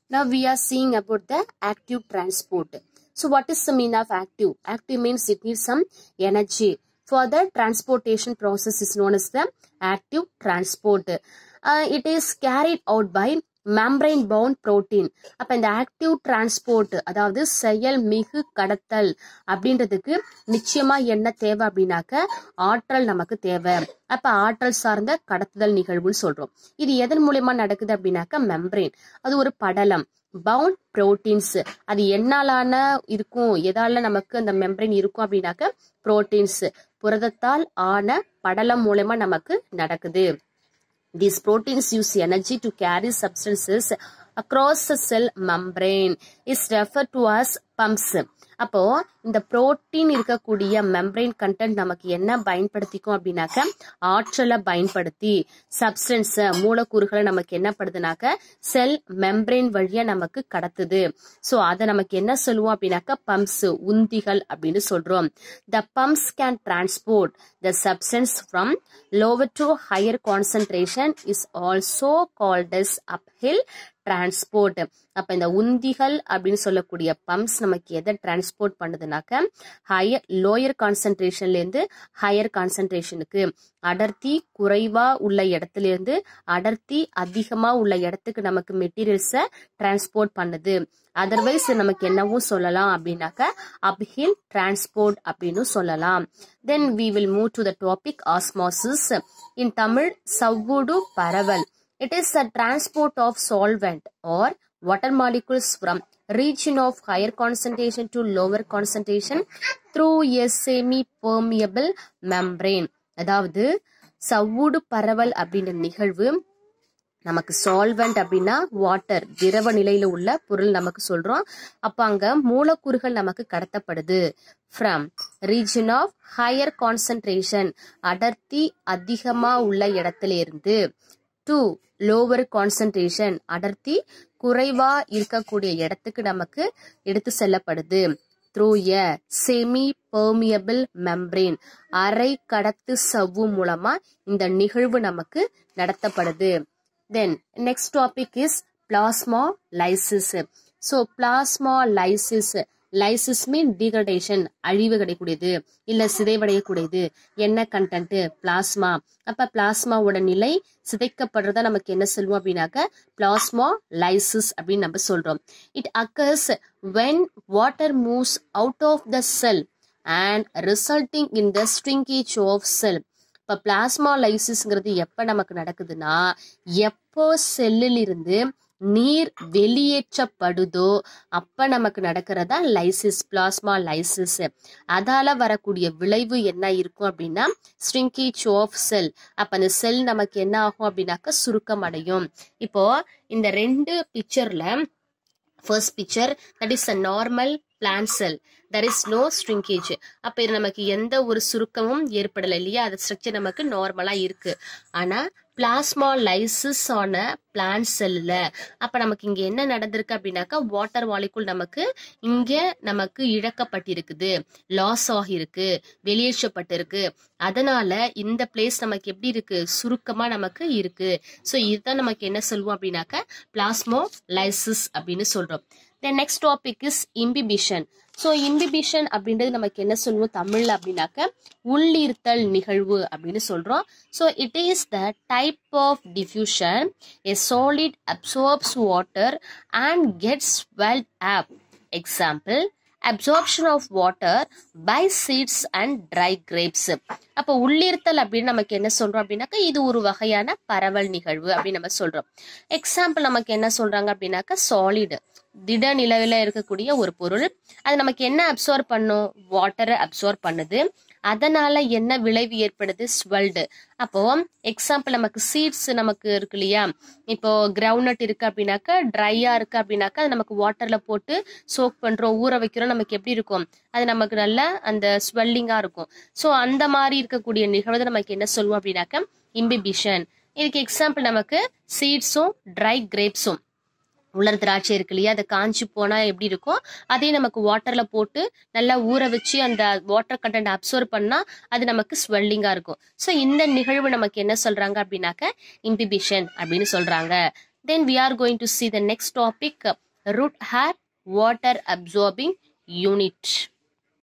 Now we are seeing about the active transport. So what is the mean of active? Active means it needs some energy. For the transportation process is known as the active transport. Uh, it is carried out by membrane bound protein அப்ப இந்த active transport அதாவது செயல் மிகு கடத்தல் அப்படின்றதுக்கு நிச்சயமா என்ன தேவை அப்படின்னாக்க ஆற்றல் நமக்கு தேவை அப்ப ஆற்றல் சார்ந்த கடத்துதல் நிகழ்வுன்னு சொல்றோம் இது எதன் மூலியமா நடக்குது அப்படின்னாக்க மெம்பரைன் அது ஒரு படலம் பவுண்ட் புரோட்டீன்ஸ் அது என்னாலான இருக்கும் எதால நமக்கு அந்த மெம்பரைன் இருக்கும் அப்படின்னாக்க புரோட்டீன்ஸ் புரதத்தால் ஆன படலம் மூலமா நமக்கு நடக்குது These proteins use energy to carry substances across the cell membrane is referred to as pumps. அப்போ இந்த புரோட்டீன் இருக்கக்கூடிய மெம்பரைன் கண்டென்ட் நமக்கு என்ன பயன்படுத்திக்கும் அப்படின்னாக்க ஆற்றலை பயன்படுத்தி சப்ஸ்டன்ஸ் மூலக்கூறுகளை நமக்கு என்ன படுதுனாக்க செல் மெம்பரைன் வழியா நமக்கு கடத்துது ஸோ அதை நமக்கு என்ன சொல்லுவோம் அப்படின்னாக்க பம்ப்ஸ் உந்திகள் அப்படின்னு சொல்றோம் the pumps can transport the substance from lower to higher concentration is also called as uphill transport அப்ப இந்த உந்திகள் அப்படின்னு சொல்லக்கூடிய பம்ப்ஸ் நமக்கு எதை டிரான்ஸ்போர்ட் பண்ணுதுனாக்க ஹையர் லோயர் கான்சன்ட்ரேஷன்ல இருந்து ஹையர் கான்சன்ட்ரேஷனுக்கு அடர்த்தி குறைவா உள்ள இடத்துல இருந்து அடர்த்தி அதிகமா உள்ள இடத்துக்கு நமக்கு மெட்டீரியல்ஸை டிரான்ஸ்போர்ட் பண்ணுது அதர்வைஸ் நமக்கு என்னவும் சொல்லலாம் அப்படின்னாக்க அப்ஹில் டிரான்ஸ்போர்ட் அப்படின்னு சொல்லலாம் then we will move to the topic osmosis in Tamil சவ்வுடு பரவல் it is the transport of solvent or water molecules from region of higher concentration to lower concentration through a semi permeable membrane அதாவது சவ்வுடு பரவல் அப்படின்ற நிகழ்வு நமக்கு solvent அப்படின்னா water திரவ நிலையில உள்ள பொருள் நமக்கு சொல்றோம் அப்ப அங்க மூலக்கூறுகள் நமக்கு கடத்தப்படுது from region of higher concentration அடர்த்தி அதிகமா உள்ள இடத்துல இருந்து டு லோவர் கான்சன்ட்ரேஷன் அடர்த்தி குறைவா இருக்கக்கூடிய இடத்துக்கு நமக்கு எடுத்து செல்லப்படுது through a semi permeable membrane அரை கடத்து சவ்வு மூலமா இந்த நிகழ்வு நமக்கு நடத்தப்படுது then next topic is plasmolysis so plasmolysis lysis mean degradation அழிவு கிடைக்கூடியது இல்ல சிதைவடையக்கூடியது என்ன கண்டென்ட் பிளாஸ்மா அப்ப பிளாஸ்மாவோட நிலை சிதைக்கப்படுறதா நமக்கு என்ன சொல்லுவோம் அப்படின்னாக்க பிளாஸ்மா லைசிஸ் அப்படின்னு நம்ம சொல்றோம் it occurs when water moves out of the cell and resulting in the shrinkage of cell இப்போ பிளாஸ்மா லைசிஸ்ங்கிறது எப்போ நமக்கு நடக்குதுன்னா எப்போ செல்லில் இருந்து நீர் வெளியேற்றப்படுதோ அப்ப நமக்கு நடக்கிறதா லைசிஸ் பிளாஸ்மா லைசிஸ் அதால வரக்கூடிய விளைவு என்ன இருக்கும் அப்படின்னா ஸ்ட்ரிங்கேஜ் ஆஃப் செல் அப்ப அந்த செல் நமக்கு என்ன ஆகும் அப்படின்னாக்க சுருக்கம் அடையும் இப்போ இந்த ரெண்டு பிக்சர்ல first picture that is a normal plant cell there is no shrinkage அப்ப இது நமக்கு எந்த ஒரு சுருக்கமும் ஏற்படலை இல்லையா அது ஸ்ட்ரக்சர் நமக்கு நார்மலா இருக்கு ஆனா பிளாஸ்மா லைசிஸ் ஆன பிளான் செல்ல அப்ப நமக்கு இங்க என்ன நடந்திருக்கு அப்படின்னாக்கா வாட்டர் மாலிகுல் நமக்கு இங்க நமக்கு இழக்கப்பட்டிருக்குது லாஸ் ஆகிருக்கு வெளியேற்றப்பட்டிருக்கு அதனால இந்த பிளேஸ் நமக்கு எப்படி இருக்கு சுருக்கமா நமக்கு இருக்கு ஸோ இதுதான் நமக்கு என்ன சொல்லுவோம் அப்படின்னாக்க பிளாஸ்மோ லைசிஸ் அப்படின்னு சொல்றோம் then next topic is imbibition so imbibition அப்படின்றது நமக்கு என்ன சொல்லுவோம் தமிழ்ல அப்படின்னாக்க உள்ளீர்த்தல் நிகழ்வு அப்படின்னு சொல்றோம் so it is the type of diffusion a solid absorbs water and gets well up example absorption of water by seeds and dry grapes அப்போ உள்ளீர்த்தல் அப்படின்னு நமக்கு என்ன சொல்றோம் அப்படின்னாக்கா இது ஒரு வகையான பரவல் நிகழ்வு அப்படின்னு நம்ம சொல்றோம் எக்ஸாம்பிள் நமக்கு என்ன சொல்றாங்க அப்படின்னாக்கா சாலிடு திட நிலவில் இருக்கக்கூடிய ஒரு பொருள் அது நமக்கு என்ன அப்சர்வ் பண்ணும் வாட்டரை அப்சர்வ் பண்ணுது அதனால என்ன விளைவு ஏற்படுது ஸ்வெல்டு அப்போ எக்ஸாம்பிள் நமக்கு சீட்ஸ் நமக்கு இருக்கு இல்லையா இப்போ கிரவுண்ட்நட் இருக்கு அப்படின்னாக்கா ட்ரையா இருக்கு அப்படின்னாக்கா அது நமக்கு வாட்டர்ல போட்டு சோக் பண்றோம் ஊற வைக்கிறோம் நமக்கு எப்படி இருக்கும் அது நமக்கு நல்ல அந்த ஸ்வெல்லிங்கா இருக்கும் ஸோ அந்த மாதிரி இருக்கக்கூடிய நிகழ்வு நமக்கு என்ன சொல்லுவோம் அப்படின்னாக்க இம்பிபிஷன் இதுக்கு எக்ஸாம்பிள் நமக்கு சீட்ஸும் ட்ரை கிரேப்ஸும் உலர் திராட்சை இருக்கு இல்லையா அதை காஞ்சி போனா எப்படி இருக்கும் அதே நமக்கு வாட்டர்ல போட்டு நல்லா ஊற வச்சு அந்த வாட்டர் கண்டென்ட் அப்சர்வ் பண்ணா அது நமக்கு ஸ்வெல்லிங்கா இருக்கும் ஸோ இந்த நிகழ்வு நமக்கு என்ன சொல்றாங்க அப்படின்னாக்க இம்பிபிஷன் அப்படின்னு சொல்றாங்க then we are going to see the next topic uh, root hair water absorbing unit